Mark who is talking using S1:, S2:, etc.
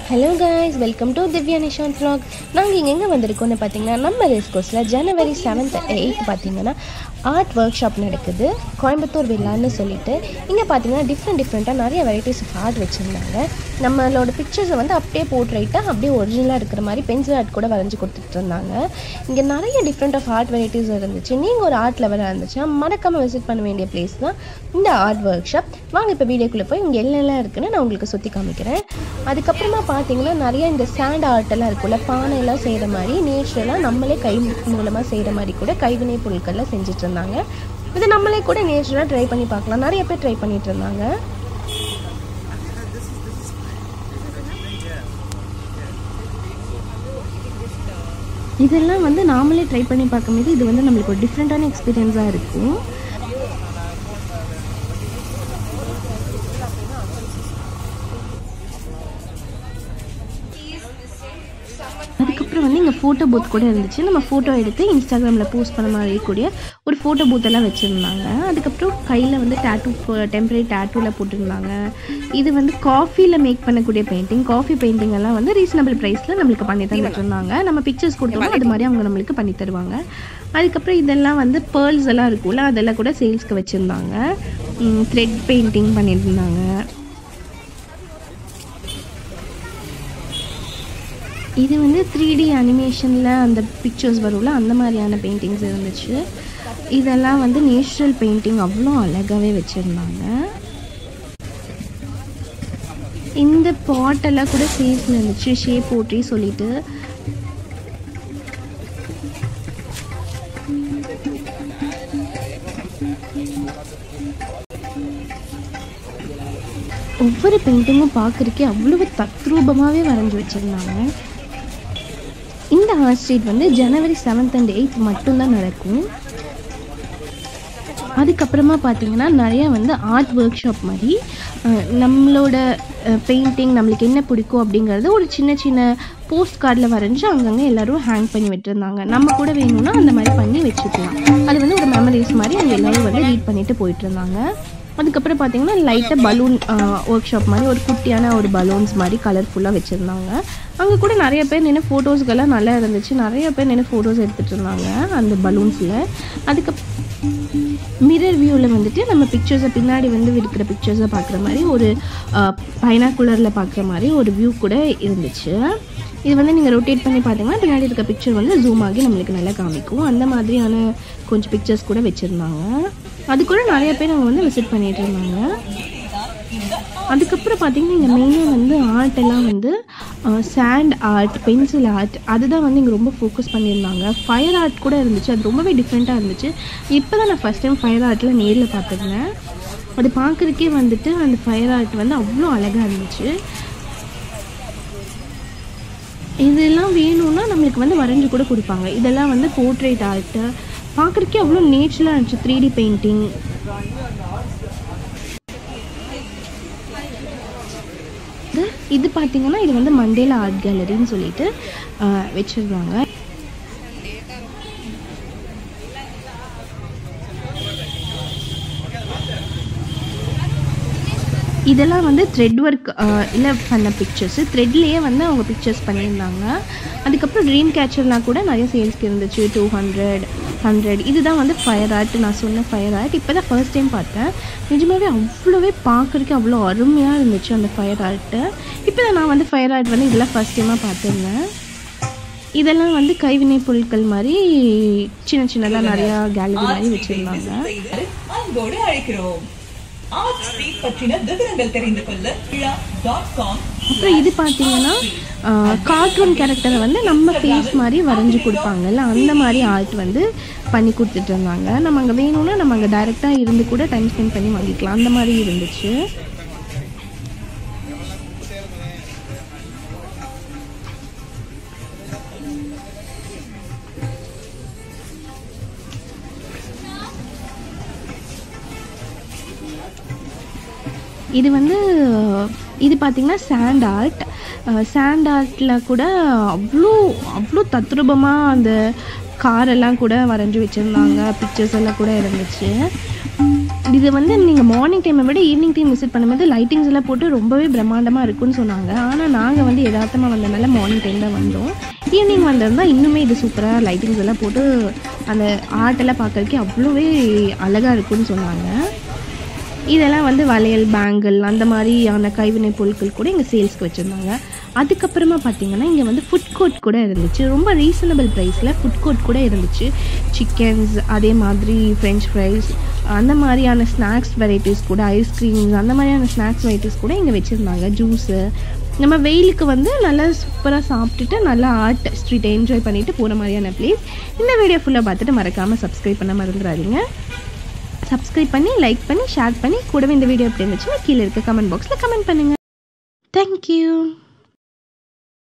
S1: hello guys welcome to Divya Nishanth vlog நாங்கள் இங்கே எங்கே வந்திருக்கோம்னு பார்த்தீங்கன்னா நம்ம ரேஸ் கோர்ஸில் ஜனவரி செவன்த் எயித் பார்த்தீங்கன்னா ஆர்ட் ஒர்க் ஷாப் நடக்குது கோயம்புத்தூர் விழான்னு சொல்லிட்டு இங்கே பார்த்தீங்கன்னா டிஃப்ரெண்ட் டிஃப்ரெண்ட்டாக நிறைய வெரைட்டிஸ் ஆஃப் ஆர்ட் வச்சுருந்தாங்க நம்மளோட பிக்சர்ஸை வந்து அப்படியே போர்ட்ரைட்டாக அப்படியே ஒரிஜினலாக இருக்கிற மாதிரி பென்சில் ஆர்ட் கூட வரைஞ்சி கொடுத்துட்டு இருந்தாங்க இங்கே நிறைய டிஃப்ரெண்ட் ஆஃப் ஆர்ட் வெரைட்டிஸ் இருந்துச்சு நீங்கள் ஒரு ஆர்ட் லெவலாக இருந்துச்சுன்னா மறக்காமல் விசிட் பண்ண வேண்டிய பிளேஸ் தான் இந்த ஆர்ட் ஒர்க் ஷாப் வாங்க இப்போ வீடியோக்குள்ளே போய் இங்கே என்னெல்லாம் இருக்குன்னு நான் உங்களுக்கு சுற்றி காமிக்கிறேன் அதுக்கப்புறமா பார்த்தீங்கன்னா நிறைய இந்த சாண்ட் ஆர்ட் எல்லாம் இருக்குல்ல பானையெல்லாம் செய்கிற மாதிரி நேச்சுரலாக நம்மளே கை மூலமாக செய்கிற மாதிரி கூட கைவினை பொருட்கள்லாம் செஞ்சுட்டு இருந்தாங்க இது நம்மளே கூட நேச்சுரலாக ட்ரை பண்ணி பார்க்கலாம் நிறைய பேர் ட்ரை பண்ணிட்டு இருந்தாங்க இதெல்லாம் வந்து நாமளே ட்ரை பண்ணி பார்க்கும்போது இது வந்து நம்மளுக்கு ஒரு டிஃப்ரெண்ட்டான எக்ஸ்பீரியன்ஸாக இருக்கும் அதுக்கப்புறம் வந்து இங்கே ஃபோட்டோ பூத் கூட இருந்துச்சு நம்ம ஃபோட்டோ எடுத்து இன்ஸ்டாகிராமில் போஸ்ட் பண்ண மாதிரி கூடிய ஒரு ஃபோட்டோ பூத் எல்லாம் வச்சுருந்தாங்க அதுக்கப்புறம் கையில் வந்து டேட்டூ டெம்பரரி டேட்டூவில் போட்டிருந்தாங்க இது வந்து காஃபியில் மேக் பண்ணக்கூடிய பெயிண்டிங் காஃபி பெயிண்டிங் எல்லாம் வந்து ரீசனபிள் ப்ரைஸில் நம்மளுக்கு பண்ணி தந்துட்டு இருந்தாங்க நம்ம பிக்சர்ஸ் கொடுத்தோம்னா அது மாதிரி அவங்க நம்மளுக்கு பண்ணி தருவாங்க அதுக்கப்புறம் இதெல்லாம் வந்து பேர்ல்ஸ் எல்லாம் இருக்கும்ல அதெல்லாம் கூட சேல்ஸ்க்கு வச்சுருந்தாங்க த்ரெட் பெயிண்டிங் பண்ணியிருந்தாங்க இது வந்து த்ரீ டி அனிமேஷனில் அந்த பிக்சர்ஸ் வரும்ல அந்த மாதிரியான பெயிண்டிங்ஸ் இருந்துச்சு இதெல்லாம் வந்து நேச்சுரல் பெயிண்டிங் அவ்வளோ அழகாகவே வச்சுருந்தாங்க இந்த பாட்டெல்லாம் கூட சேல்ஸில் இருந்துச்சு ஷேப் போட்ரி சொல்லிட்டு ஒவ்வொரு பெயிண்டிங்கும் பார்க்குறக்கே அவ்வளவு தத்ரூபமாகவே வரைஞ்சி வச்சுருந்தாங்க இந்த ஆர்ட் ஸ்ட்ரீட் வந்து ஜனவரி செவன்த் அண்ட் எயித் மட்டும்தான் நடக்கும் அதுக்கப்புறமா பார்த்தீங்கன்னா நிறைய வந்து ஆர்ட் ஒர்க் ஷாப் மாதிரி அஹ், நம்மளோட பெயிண்டிங் நம்மளுக்கு என்ன பிடிக்கும் அப்படிங்கிறது ஒரு சின்ன சின்ன போஸ்ட் கார்டில் வரைஞ்சி அங்கங்கே எல்லாரும் ஹேங் பண்ணி விட்டுருந்தாங்க நம்ம கூட வேணும்னா அந்த மாதிரி பண்ணி வச்சுக்கலாம் அது வந்து ஒரு மெமரிஸ் மாதிரி அங்கே எல்லாரும் வந்து ரீட் பண்ணிட்டு போயிட்டு இருந்தாங்க அதுக்கப்புறம் பார்த்தீங்கன்னா லைட்டாக பலூன் ஒர்க் ஷாப் மாதிரி ஒரு குட்டியான ஒரு பலூன்ஸ் மாதிரி கலர்ஃபுல்லாக வச்சுருந்தாங்க அங்கே கூட நிறைய பேர் நின்று ஃபோட்டோஸ்கெல்லாம் நல்லா இருந்துச்சு நிறைய பேர் நின்று ஃபோட்டோஸ் எடுத்துகிட்டு இருந்தாங்க அந்த பலூன்ஸில் அதுக்கப்புறம் மிரர் வியூவில் வந்துட்டு நம்ம பிக்சர்ஸை பின்னாடி வந்து இருக்கிற பிக்சர்ஸை பார்க்குற மாதிரி ஒரு பைனாக்குலரில் பார்க்குற மாதிரி ஒரு வியூ கூட இருந்துச்சு இது வந்து நீங்கள் ரொட்டேட் பண்ணி பார்த்தீங்கன்னா பின்னாடி இருக்க பிக்சர் வந்து ஜூம் ஆகி நம்மளுக்கு நல்லா காமிக்கும் அந்த மாதிரியான கொஞ்சம் பிக்சர்ஸ் கூட வச்சுருந்தாங்க அது கூட நிறைய பேர் அங்கே வந்து விசிட் பண்ணிட்டு இருந்தாங்க அதுக்கப்புறம் பார்த்தீங்கன்னா இங்கே மெயினாக வந்து ஆர்ட் எல்லாம் வந்து சாண்ட் ஆர்ட் பென்சில் ஆர்ட் அதுதான் வந்து இங்கே ரொம்ப ஃபோக்கஸ் பண்ணியிருந்தாங்க ஃபயர் ஆர்ட் கூட இருந்துச்சு அது ரொம்பவே டிஃப்ரெண்ட்டாக இருந்துச்சு இப்போ தான் நான் ஃபஸ்ட் டைம் ஃபயர் ஆர்ட்டில் நேரில் பார்த்துருந்தேன் அது பார்க்குறக்கே வந்துட்டு அந்த ஃபயர் ஆர்ட் வந்து அவ்வளோ அழகாக இருந்துச்சு இதெல்லாம் வேணும்னா நம்மளுக்கு வந்து வரைஞ்சி கூட கொடுப்பாங்க இதெல்லாம் வந்து போர்ட்ரேட் ஆர்ட்டு பார்க்குறக்கே அவ்வளோ நேச்சுரலாக இருந்துச்சு த்ரீ டி பெயிண்டிங் இது பார்த்தீங்கன்னா இது வந்து மண்டேலா ஆர்ட் கேலரின்னு சொல்லிட்டு வச்சுருக்காங்க இதெல்லாம் வந்து த்ரெட் ஒர்க் இல்லை பண்ண பிக்சர்ஸு த்ரெட்லேயே வந்து அவங்க பிக்சர்ஸ் பண்ணியிருந்தாங்க அதுக்கப்புறம் ட்ரீம் கேச்சர்லாம் கூட நிறைய சேல்ஸ்க்கு இருந்துச்சு டூ ஹண்ட்ரட் ஹண்ட்ரட் இதுதான் வந்து ஃபயர் ஆர்ட் நான் சொன்ன ஃபயர் ஆர்ட் இப்போ தான் ஃபர்ஸ்ட் டைம் பார்த்தேன் நிஜமாவே அவ்வளோவே பார்க்குறதுக்கு அவ்வளோ அருமையாக இருந்துச்சு அந்த ஃபயர் ஆர்ட்டு இப்போ தான் நான் வந்து ஃபயர் ஆர்ட் வந்து இதெல்லாம் ஃபர்ஸ்ட் டைமாக பார்த்துருந்தேன் இதெல்லாம் வந்து கைவினை பொருட்கள் மாதிரி சின்ன சின்னதாக நிறையா கேலரி மாதிரி வச்சுருந்தாங்க
S2: அன்போடு அழைக்கிறோம் ஆர்ட் ஸ்ட்ரீட் பற்றின விவரங்கள் தெரிந்து கொள்ள விழா டாட் காம்
S1: அப்புறம் இது பார்த்தீங்கன்னா கார்ட்டூன் கேரக்டரை வந்து நம்ம ஃபேஸ் மாதிரி வரைஞ்சி கொடுப்பாங்கல்ல அந்த மாதிரி ஆர்ட் வந்து பண்ணி கொடுத்துட்டு இருந்தாங்க நம்ம அங்கே வேணும்னா நம்ம அங்கே டைரெக்டாக இருந்து கூட டைம் ஸ்பெண்ட் பண்ணி வாங்கிக்கலாம் அந்த மாதிரி இருந்துச்சு இது வந்து இது பார்த்திங்கன்னா சாண்ட் ஆர்ட் சாண்ட் ஆர்ட்டில் கூட அவ்வளோ அவ்வளோ தத்ரூபமாக அந்த காரெல்லாம் கூட வரைஞ்சி வச்சுருந்தாங்க பிக்சர்ஸ் எல்லாம் கூட இருந்துச்சு இது வந்து நீங்கள் மார்னிங் டைமை விட ஈவினிங் டைம் விசிட் பண்ணும்போது லைட்டிங்ஸ் எல்லாம் போட்டு ரொம்பவே பிரம்மாண்டமாக இருக்குன்னு சொன்னாங்க ஆனால் நாங்கள் வந்து யதார்த்தமாக வந்தனால மார்னிங் டைம் தான் வந்தோம் ஈவினிங் வந்திருந்தால் இன்னுமே இது சூப்பராக லைட்டிங்ஸ் எல்லாம் போட்டு அந்த ஆர்ட் எல்லாம் பார்க்கறதுக்கே அவ்வளோவே அழகாக இருக்குன்னு சொன்னாங்க இதெல்லாம் வந்து வளையல் பேங்கிள் அந்த மாதிரியான கைவினை பொருட்கள் கூட இங்கே சேல்ஸ்க்கு வச்சுருந்தாங்க அதுக்கப்புறமா பார்த்தீங்கன்னா இங்கே வந்து ஃபுட் கோர்ட் கூட இருந்துச்சு ரொம்ப ரீசனபிள் ப்ரைஸில் ஃபுட் கோர்ட் கூட இருந்துச்சு சிக்கன்ஸ் அதே மாதிரி ஃப்ரெஞ்ச் ஃப்ரைஸ் அந்த மாதிரியான ஸ்நாக்ஸ் வெரைட்டிஸ் கூட ஐஸ்கிரீம்ஸ் அந்த மாதிரியான ஸ்நாக்ஸ் வெரைட்டிஸ் கூட இங்கே வச்சுருந்தாங்க ஜூஸு நம்ம வெயிலுக்கு வந்து நல்லா சூப்பராக சாப்பிட்டுட்டு நல்லா ஆர்ட் ஸ்ட்ரீட்டை என்ஜாய் பண்ணிட்டு போகிற மாதிரியான பிளேஸ் இந்த வீடியோ ஃபுல்லாக பார்த்துட்டு மறக்காமல் சப்ஸ்கிரைப் பண்ண மறந்துடாதீங்க சப்ஸ்கிரைப் பண்ணி லைக் பண்ணி ஷேர் பண்ணி கூடவே இந்த வீடியோ எப்படி இருந்துச்சுன்னா கீழே இருக்க கமெண்ட் பாக்ஸில் கமெண்ட் பண்ணுங்கள் தேங்க்யூ